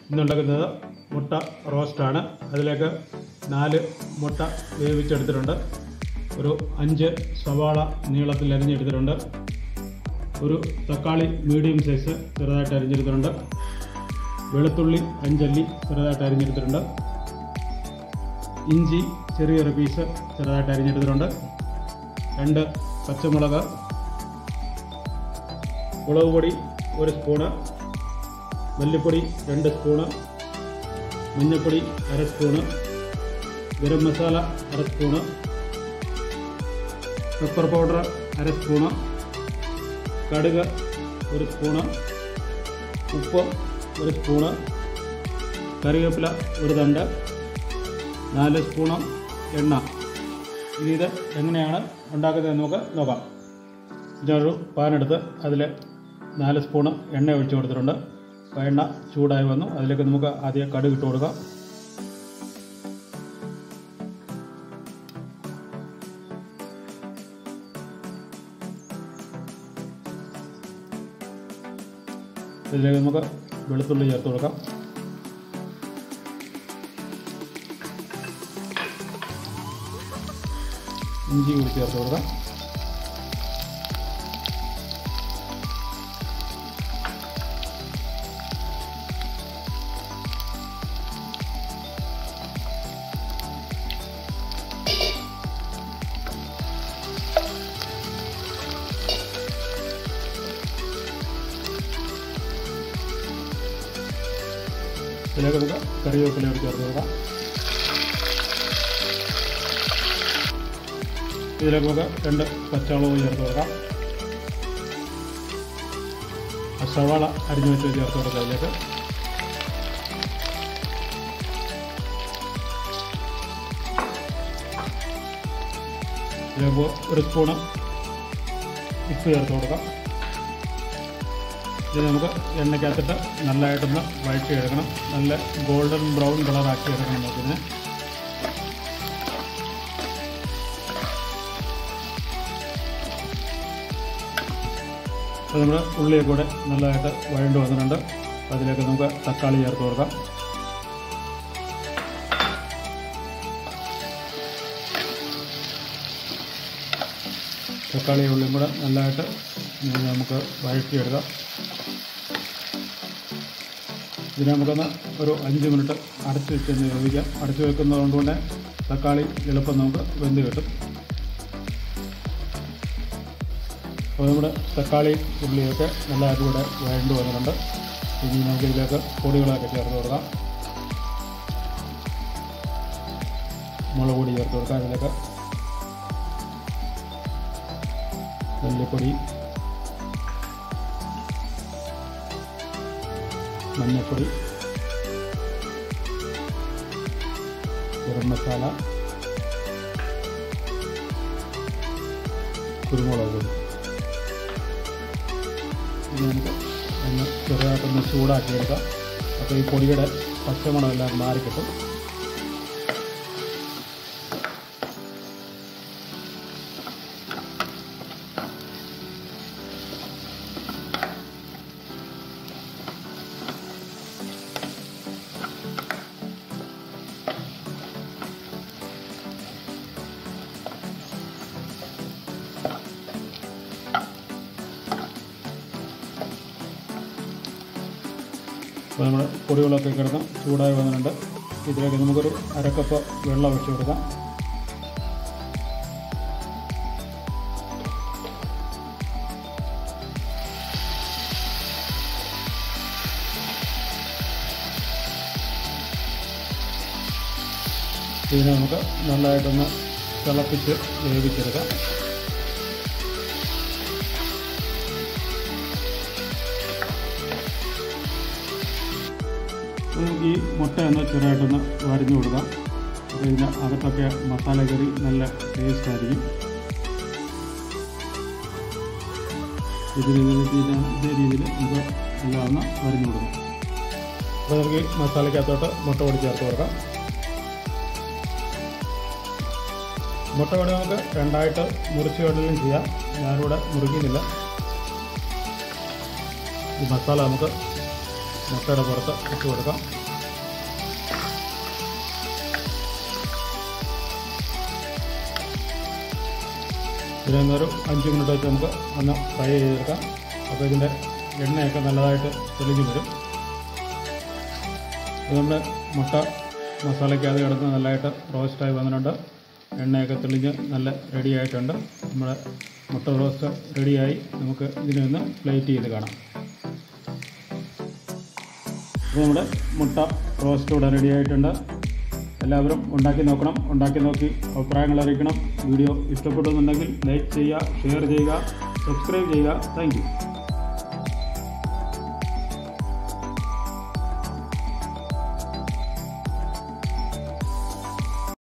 ഇന്നുണ്ടാക്കുന്നത് മുട്ട റോസ്റ്റാണ് അതിലേക്ക് നാല് മുട്ട വേവിച്ചെടുത്തിട്ടുണ്ട് ഒരു അഞ്ച് സവാള നീളത്തിൽ അരിഞ്ഞെടുത്തിട്ടുണ്ട് ഒരു തക്കാളി മീഡിയം സൈസ് ചെറുതായിട്ട് അരിഞ്ഞെടുത്തിട്ടുണ്ട് വെളുത്തുള്ളി അഞ്ചല്ലി ചെറുതായിട്ട് അരിഞ്ഞെടുത്തിട്ടുണ്ട് ഇഞ്ചി ചെറിയൊരു പീസ് ചെറുതായിട്ട് അരിഞ്ഞെടുത്തിട്ടുണ്ട് രണ്ട് പച്ചമുളക് മുളക് പൊടി ഒരു സ്പൂണ് മല്ലിപ്പൊടി രണ്ട് സ്പൂണ് മഞ്ഞൾപ്പൊടി അര സ്പൂണ് ഗരം മസാല അര സ്പൂണ് പെപ്പർ പൗഡർ അര സ്പൂണ് കടുക് ഒരു സ്പൂണ് ഉപ്പ് ഒരു സ്പൂണ് കറിവേപ്പില ഒരു തണ്ട് നാല് സ്പൂണ് എണ്ണ ഇനി ഇത് എങ്ങനെയാണ് ഉണ്ടാക്കുന്നത് നമുക്ക് നോക്കാം ഇതൊരു പാനെടുത്ത് അതിൽ നാല് സ്പൂണ് എണ്ണ ഒഴിച്ചു കൊടുത്തിട്ടുണ്ട് അപ്പോൾ എണ്ണ ചൂടായി വന്നു അതിലേക്ക് നമുക്ക് ആദ്യം കടുക് ഇട്ട് കൊടുക്കാം ഇതിലേക്ക് നമുക്ക് വെളുത്തുള്ളി ചേർത്ത് കൊടുക്കാം ഇഞ്ചി കൂടി ചേർത്ത് കൊടുക്കാം ഇതിലേക്ക് നമുക്ക് കറിവേപ്പില കൂടി ചേർത്ത് കൊടുക്കാം ഇതിലേക്ക് നമുക്ക് രണ്ട് പച്ചമുളക് ചേർത്ത് കൊടുക്കാം ആ സവാള അരിഞ്ഞു വെച്ച് ചേർത്ത് കൊടുക്കാം ഇതിലേക്ക് ഇതിലേക്ക് ഒരു സ്പൂണ് ഉപ്പ് ചേർത്ത് കൊടുക്കാം ഇത് നമുക്ക് എണ്ണയ്ക്കകത്തിട്ട് നല്ലതായിട്ടൊന്ന് വഴറ്റി എടുക്കണം നല്ല ഗോൾഡൻ ബ്രൗൺ കളറാക്കി എടുക്കണം നമുക്കിതിന് അപ്പോൾ നമ്മുടെ ഉള്ളിയെ കൂടെ നല്ലതായിട്ട് വഴണ്ട് വന്നിട്ടുണ്ട് അപ്പോൾ അതിലേക്ക് നമുക്ക് തക്കാളി ചേർത്ത് കൊടുക്കാം തക്കാളി ഉള്ളിയും കൂടെ നല്ലതായിട്ട് നമുക്ക് വഴറ്റിയെടുക്കാം ഇതിനെ നമുക്കൊന്ന് ഒരു അഞ്ച് മിനിറ്റ് അടച്ച് വെച്ചൊന്ന് വേവിക്കാം അടച്ച് വെക്കുന്നത് കൊണ്ട് തന്നെ തക്കാളി എളുപ്പം നമുക്ക് വെന്ത് കിട്ടും അപ്പോൾ നമ്മുടെ തക്കാളി ഉള്ളിയൊക്കെ നല്ലതായിട്ട് കൂടെ വഴണ്ട് വന്നിട്ടുണ്ട് ഇനി നമുക്ക് ഇതിലേക്ക് പൊടികളൊക്കെ ചേർത്ത് കൊടുക്കാം മുളക് പൊടി ചേർത്ത് കൊടുക്കാം ഇതിലേക്ക് മല്ലിപ്പൊടി മഞ്ഞൾപ്പൊടി ഗരം മസാല കുരുമുളക് പൊടി ഇത് നമുക്ക് ഒന്ന് ചെറുതായിട്ടൊന്ന് ചൂടാക്കിയെടുക്കാം അപ്പോൾ ഈ പൊടിയുടെ പച്ചമണമെല്ലാം മാറിക്കിട്ടും അപ്പോൾ നമ്മുടെ പൊടികളൊക്കെ കിടന്ന് ചൂടായി വന്നിട്ടുണ്ട് ഇതിലേക്ക് നമുക്കൊരു അരക്കപ്പ് വെള്ളം ഒഴിച്ച് കൊടുക്കാം ഇതിനെ നമുക്ക് നല്ലതായിട്ടൊന്ന് തിളപ്പിച്ച് വേവിച്ചെടുക്കാം നമുക്ക് ഈ മുട്ട ഒന്ന് ചെറുതായിട്ടൊന്ന് വരഞ്ഞു കൊടുക്കാം അപ്പോൾ ഇതിന് അകത്തൊക്കെ മസാല കറി നല്ല ടേസ്റ്റ് ആയിരിക്കും ഇതിന് ഇതേ രീതിയിൽ നമുക്ക് എല്ലാം ഒന്ന് വരഞ്ഞു കൊടുക്കാം അപ്പോൾ നമുക്ക് ഈ മസാലയ്ക്കകത്തോട്ട് മുട്ട പൊടി ചേർത്ത് കൊടുക്കാം മുട്ട പൊടി നമുക്ക് രണ്ടായിട്ട് മുറിച്ച് വേണമെങ്കിലും ചെയ്യാം ഞാനിവിടെ മുറിക്കുന്നില്ല ഈ മസാല നമുക്ക് മുട്ടയുടെ പുറത്ത് ഇട്ട് കൊടുക്കാം ഇതിനൊന്ന് ഒരു അഞ്ച് മിനിറ്റ് വെച്ച് നമുക്ക് ഒന്ന് ഫ്രൈ ചെയ്തെടുക്കാം അപ്പോൾ ഇതിൻ്റെ എണ്ണയൊക്കെ നല്ലതായിട്ട് തെളിഞ്ഞ് വരും ഇത് നമ്മൾ മുട്ട മസാലയ്ക്കകത്ത് കിടന്ന് നല്ലതായിട്ട് റോസ്റ്റായി വന്നിട്ടുണ്ട് എണ്ണയൊക്കെ തെളിഞ്ഞ് നല്ല റെഡി ആയിട്ടുണ്ട് നമ്മുടെ മുട്ട റോസ്റ്റ് റെഡിയായി നമുക്ക് ഇതിനെ ഒന്ന് പ്ലേറ്റ് ചെയ്ത് കാണാം ഇത് നമ്മുടെ മുട്ട റോസ്റ്റ് ഇവിടെ റെഡി ആയിട്ടുണ്ട് എല്ലാവരും ഉണ്ടാക്കി നോക്കണം ഉണ്ടാക്കി നോക്കി അഭിപ്രായങ്ങൾ അറിയിക്കണം വീഡിയോ ഇഷ്ടപ്പെട്ടെന്നുണ്ടെങ്കിൽ ലൈക്ക് ചെയ്യുക ഷെയർ ചെയ്യുക സബ്സ്ക്രൈബ് ചെയ്യുക താങ്ക്